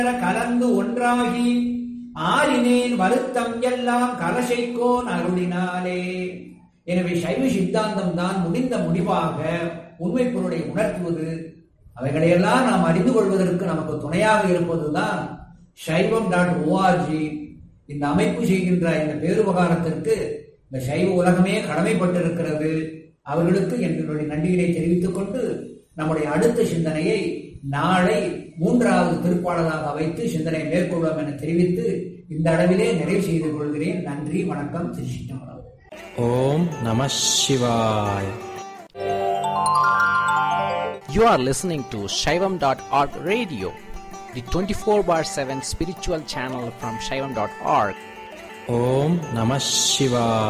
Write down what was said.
கலந்து ஒன்றாகி ஆறினேன் வருத்தம் எல்லாம் கலசைக்கோன் அருளினாலே எனவே சைவ சித்தாந்தம் தான் முடிந்த முடிவாக உண்மை பொருளை உணர்த்துவது அவைகளையெல்லாம் நாம் அறிந்து கொள்வதற்கு நமக்கு துணையாக இருப்பதுதான் சைவம் டாட் ஓஆர்ஜி இந்த அமைப்பு செய்கின்ற இந்த பேருபகாரத்திற்கு இந்த சைவ உலகமே கடமைப்பட்டிருக்கிறது அவர்களுக்கு என்னுடைய நன்றியினை தெரிவித்துக் கொண்டு நம்முடைய அடுத்த சிந்தனையை நாளை மூன்றாவது திருப்பாடலாக வைத்து சிந்தனை மேற்கொள்வோம் என தெரிவித்து இந்த அளவிலே நிறைவு செய்து கொள்கிறேன் நன்றி வணக்கம் திருச்சிட்டம்பரம் ஓம் நம சிவாய You are listening to Shaivam.org radio, the 24 bar 7 spiritual channel from Shaivam.org. ஓம் நம சிவாய